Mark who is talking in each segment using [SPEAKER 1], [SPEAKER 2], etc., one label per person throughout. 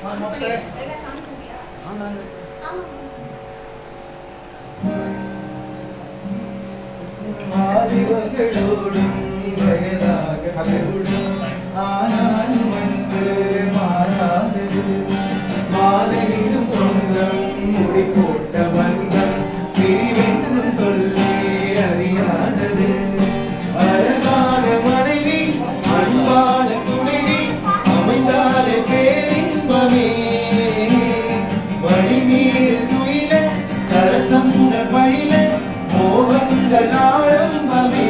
[SPEAKER 1] ஆதிவங்களோடும் வயதாக கூடும் ஆனாலும் வந்து மாறாதது மாலையிலும் சொந்தம் முடி போட்ட பந்தம் பிரிவென்னும் சொல்லி அறியாதது அழகான மனைவி அன்பான துணைவி அமைந்தாலே பேரின்பமே வழிநீர் துயில சரசங்க பயில மோகங்கள் ஆரம்பமே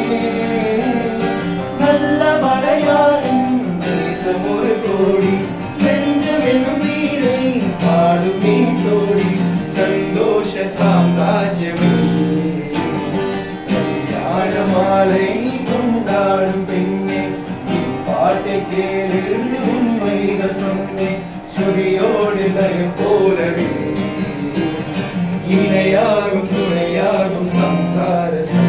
[SPEAKER 1] நல்ல மலையாளும் தேசம் ஒரு கோடி செஞ்சமெனும் நீரை பாடும் நீ தோடி சந்தோஷ சாம்ராஜ்யமே கல்யாண மாலை கொண்டாடும் பெண்ணே பாட்டை கேளு உண்மைகள் சொன்னேன் ஸ்ருதியோடு லயம் போலவே இணையாகும் துணையாகும் சம்சார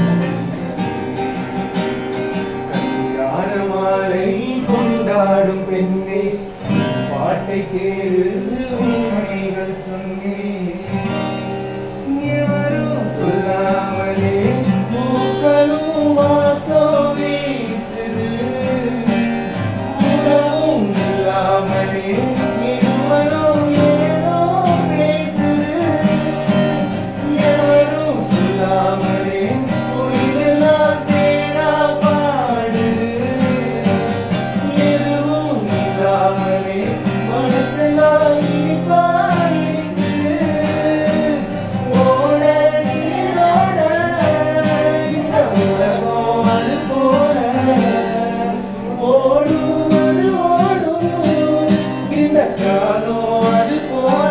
[SPEAKER 1] கல்யாண மாலை கொண்டாடும் பெண்ணே பாட்டை கேளு உண்மைகள் சொன்னேன் எவரும் சொல்லாமலே பூக்களும் வாசம் வீசுது உறவும் இல்லாமலே இருவரும் ஏதோ பேசுது எவரும் சொல்லாமலே உயிரெல்லாம் தேடா பாடுது எதுவும் இல்லாமலே மனசெல்லாம் இனிப்பா இருக்குது. ஓட நீரோட இந்த உலகம் அது போல ஓடும் அது ஓடும் இந்த காலம் அது போல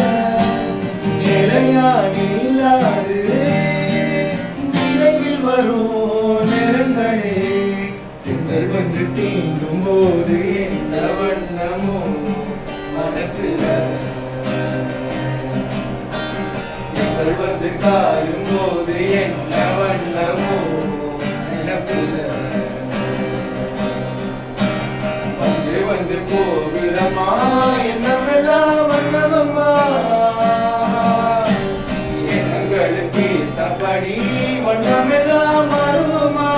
[SPEAKER 1] நிலையானி இல்லாது நினைவில் வரும் நேரங்களே திங்கள் வந்து தீண்டும் போது என்ன வண்ணமோ மனசுல திங்கள் வந்து காயும் போது என்ன வண்ணமோ நினப்புல வந்து வந்து போகிறமா என்னமெல்லாம் வண்ணமம்மா எங்களுக்கு தப்படி வண்ணமெல்லாம் மாறுமம்மா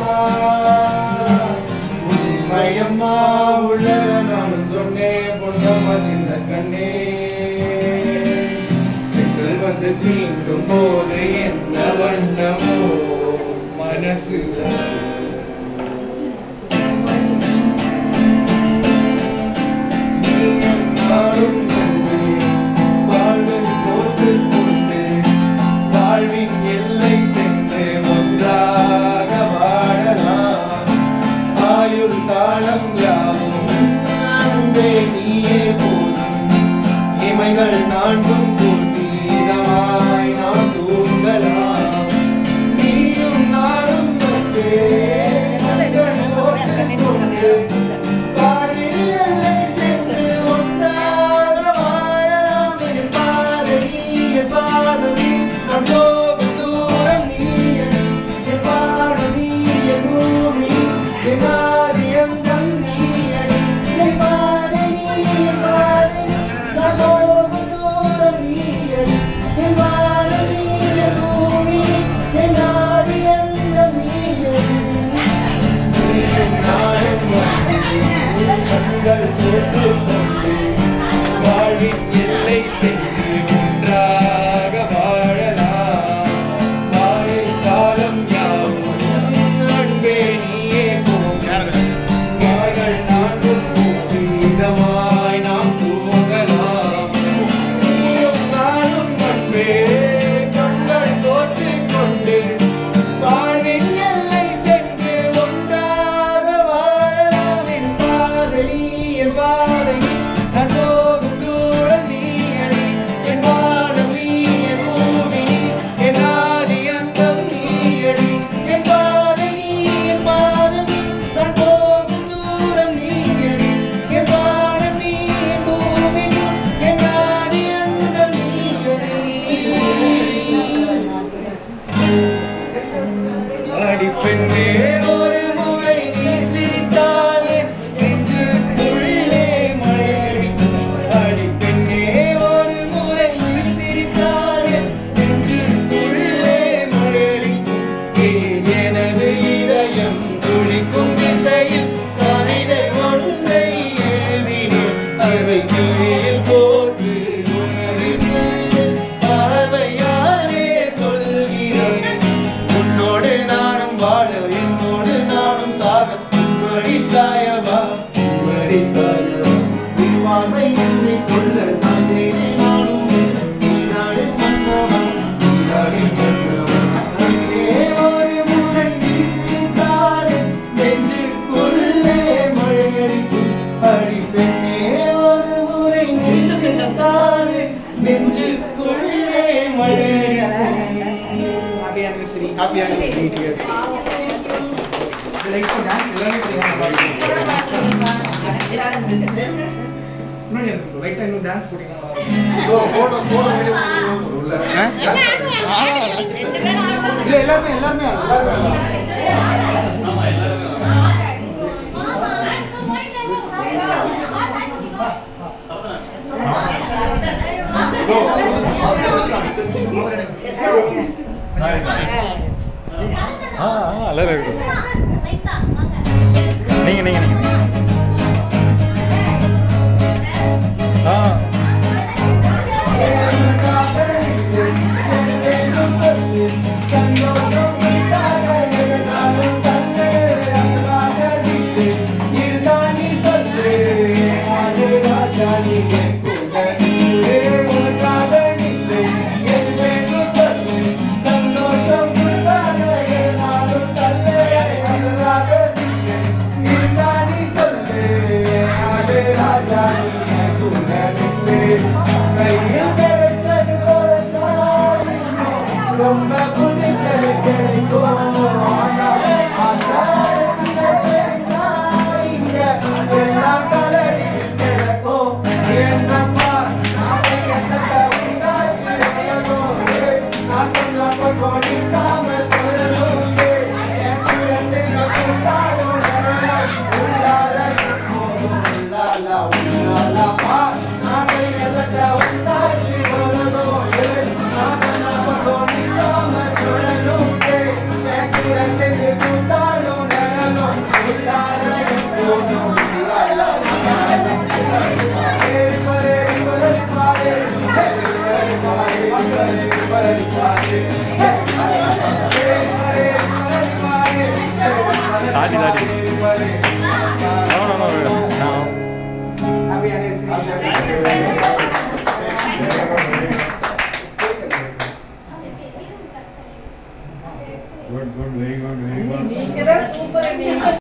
[SPEAKER 1] உண்மையம்மா உள்ளத நான் சொன்னேன் பொண்ணம்மா சின்ன கண்ணே பெண்கள் வந்து தீண்டும் போது என்ன வண்ணமோ மனசு நாடும் கண்டு வாழ்வும் கோர்த்துக் கொண்டு வாழ்வின் எல்லை சென்று ஒன்றாக வாழலாம் ஆயுள் காலம் யாவும் அன்பே நீயே போதும் இமைகள் நான்கும் கூட்டி இதமாய் நாம் தூங்கலாம் நீயும் நானும் வந்து வாழ்வில் எல்லை சென்று ஒன்றாக வாழலாம் என் பாதடி என் பாதடி நான் போகும் தூரம் நீ என் பாடடி என் பூமி என் ஆதியந்தம் நீ என் பாதடி என் பாதடி நான் போகும் தூரம் நீ துடிக்கும் திசையில் கவிதை ஒன்றை எழுதினேன் அதை கிளியில் போட்டு உயிரில் பறவையாலே சொல்கிறேன் உன்னோடு நானும் வாழ என்னோடு நானும் சாக உம்மடி சாயவா உம்மடி சாயவா வாழ்வை என்னை கொள்ள சாய்ந்தேனே நானும் நீராடு மன்னவா நீராடி மன்னவா அங்கே ஒரு முறை வீசித்தாலே நெஞ்சுக்குள்ளே மழையடிக்கும் அடி பெண்ணே ஒரு முறை வீசித்தாலே நெஞ்சுக்குள்ளே மழையடிக்கும்
[SPEAKER 2] Happy anniversary.
[SPEAKER 1] Happy anniversary, dear.
[SPEAKER 2] You like to dance? எல்லாமே செய்யலாம். முன்னாடி இருக்கு. right ஆ இன்னும் dance போட்டீங்கன்னா நல்லா இருக்கும்.
[SPEAKER 1] போட்டோ போட்டோ உள்ள இல்ல எல்லாருமே எல்லாருமே எல்லாருமே
[SPEAKER 3] ஆ ஆ அழகாக இருக்கும் நீங்க நீங்க நீங்க ஆ
[SPEAKER 1] ரொம்ப புடிச்சது கிடைக்கும்
[SPEAKER 3] தாடி தாடி no no no no
[SPEAKER 2] Happy anniversary.
[SPEAKER 3] Good good very good very good
[SPEAKER 4] நீங்க தான் சூப்பர் நீங்க